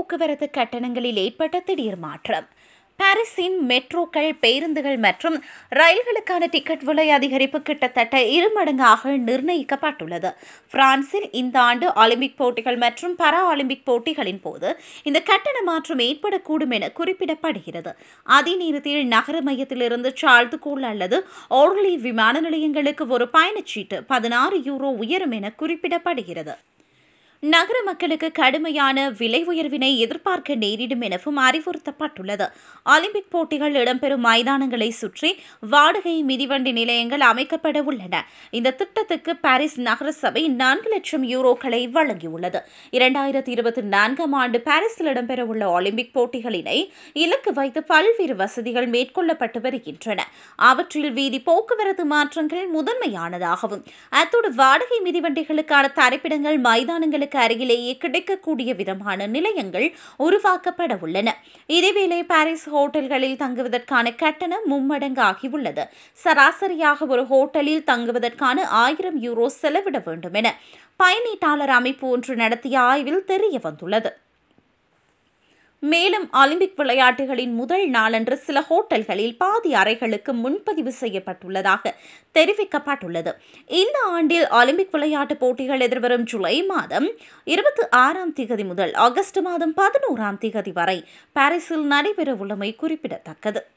போக்குவரத்து கட்டணங்களில் ஏற்பட்ட திடீர் மாற்றம் பாரிஸின் மெட்ரோக்கள் பேருந்துகள் மற்றும் ரயில்களுக்கான டிக்கெட் விலை அதிகரிப்பு கிட்டத்தட்ட இருமடங்காக நிர்ணயிக்கப்பட்டுள்ளது பிரான்சில் இந்த ஆண்டு ஒலிம்பிக் போட்டிகள் மற்றும் பாரா ஒலிம்பிக் போட்டிகளின் போது இந்த கட்டண மாற்றம் ஏற்படக்கூடும் என குறிப்பிடப்படுகிறது அதே நேரத்தில் நகர மையத்திலிருந்து சால்துகோல் அல்லது ஓர்லி விமான நிலையங்களுக்கு ஒரு பயணச்சீட்டு பதினாறு யூரோ உயரும் என குறிப்பிடப்படுகிறது நகர மக்களுக்கு கடுமையான விலை உயர்வினை எதிர்பார்க்க நேரிடும் எனவும் அறிவுறுத்தப்பட்டுள்ளது ஒலிம்பிக் போட்டிகள் இடம்பெறும் மைதானங்களை சுற்றி வாடகை மிதிவண்டி நிலையங்கள் அமைக்கப்பட உள்ளன இந்த திட்டத்துக்கு பாரிஸ் நகர சபை நான்கு லட்சம் யூரோக்களை வழங்கியுள்ளது இரண்டாயிரத்தி இருபத்தி நான்காம் ஆண்டு பாரிஸில் இடம்பெறவுள்ள ஒலிம்பிக் போட்டிகளினை இலக்கு வைத்து பல்வேறு வசதிகள் மேற்கொள்ளப்பட்டு வருகின்றன அவற்றில் வீதி போக்குவரத்து மாற்றங்கள் முதன்மையானதாகவும் அத்தோடு வாடகை மிதிவண்டிகளுக்கான தரிப்பிடங்கள் மைதானங்களுக்கு அவர்களுக்கு அருகிலேயே கிடைக்கக்கூடிய விதமான நிலையங்கள் உருவாக்கப்பட உள்ளன இதேவேளை பாரிஸ் ஹோட்டல்களில் தங்குவதற்கான கட்டணம் மும்மடங்காகியுள்ளது சராசரியாக ஒரு ஹோட்டலில் தங்குவதற்கான ஆயிரம் யூரோ செலவிட வேண்டும் என பயணீட்டாளர் அமைப்பு ஒன்று நடத்திய ஆய்வில் தெரிய வந்துள்ளது மேலும் ஒலிம்பிக் விளையாட்டுகளின் முதல் நாளன்று சில ஹோட்டல்களில் பாதி அறைகளுக்கு முன்பதிவு செய்யப்பட்டுள்ளதாக தெரிவிக்கப்பட்டுள்ளது இந்த ஆண்டில் ஒலிம்பிக் விளையாட்டுப் போட்டிகள் எதிர்வரும் ஜூலை மாதம் இருபத்தி ஆறாம் திகதி முதல் ஆகஸ்ட் மாதம் பதினோராம் திகதி வரை பாரிஸில் நடைபெறவுள்ளமை குறிப்பிடத்தக்கது